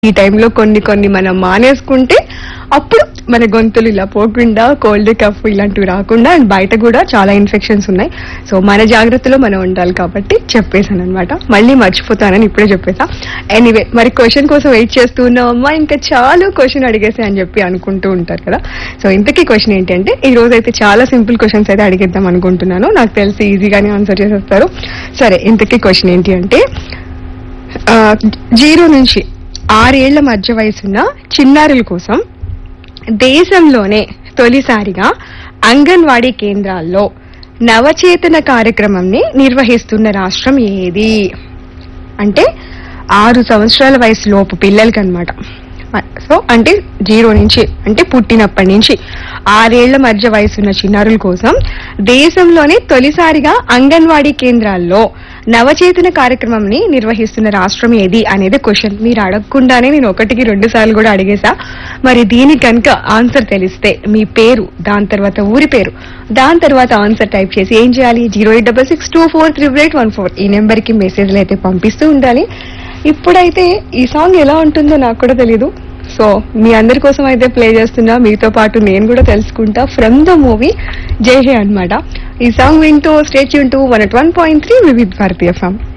ఈ టైంలో కొన్ని కొన్ని మనం మానేసుకుంటే అప్పుడు మన గొంతులు ఇలా పోకుండా కోల్డ్ కఫ్ ఇలాంటివి రాకుండా అండ్ బయట కూడా చాలా ఇన్ఫెక్షన్స్ ఉన్నాయి సో మన జాగ్రత్తలో మనం ఉండాలి కాబట్టి చెప్పేశాను అనమాట మళ్ళీ మర్చిపోతానని ఇప్పుడే చెప్పేసా ఎనీవే మరి క్వశ్చన్ కోసం వెయిట్ చేస్తూ ఉన్నామమ్మా ఇంకా చాలు క్వశ్చన్ అడిగేసా అని చెప్పి అనుకుంటూ ఉంటారు కదా సో ఇంతకీ క్వశ్చన్ ఏంటి అంటే ఈ రోజు అయితే చాలా సింపుల్ క్వశ్చన్స్ అయితే అడిగేద్దాం అనుకుంటున్నాను నాకు తెలిసి ఈజీగానే ఆన్సర్ చేసేస్తారు సరే ఇంతకీ క్వశ్చన్ ఏంటి అంటే ఆ, జీరో నుంచి ఆరేళ్ల మధ్య వయసున్న చిన్నారుల కోసం దేశంలోనే తొలిసారిగా అంగన్వాడీ కేంద్రాల్లో నవచేతన కార్యక్రమంని నిర్వహిస్తున్న రాష్ట్రం ఏది అంటే ఆరు సంవత్సరాల వయసు లోపు పిల్లలకి అనమాట సో అంటే జీరో నుంచి అంటే పుట్టినప్పటి నుంచి ఆరేళ్ల మధ్య వయసున్న చిన్నారుల కోసం దేశంలోనే తొలిసారిగా అంగన్వాడీ కేంద్రాల్లో నవచేతన కార్యక్రమంని నిర్వహిస్తున్న రాష్ట్రం ఏది అనేది క్వశ్చన్ మీరు అడగకుండానే నేను ఒకటికి రెండు సార్లు కూడా అడిగేశా మరి దీనికి కనుక ఆన్సర్ తెలిస్తే మీ పేరు దాని తర్వాత ఊరి పేరు దాని తర్వాత ఆన్సర్ టైప్ చేసి ఏం చేయాలి zero eight double six two four triple eight one four ఈ నెంబర్ కి మెసేజ్లు అయితే పంపిస్తూ ఉండాలి ఇప్పుడైతే ఈ సాంగ్ ఎలా ఉంటుందో నాకు కూడా తెలీదు సో మీ అందరి కోసం అయితే ప్లే చేస్తున్నా మీతో పాటు నేను కూడా తెలుసుకుంటా ఫ్రమ్ ద మూవీ జై హే అన్నమాట ఈ సాంగ్ వింటూ స్టేట్ యూన్ two one one point three Vividh Bharati form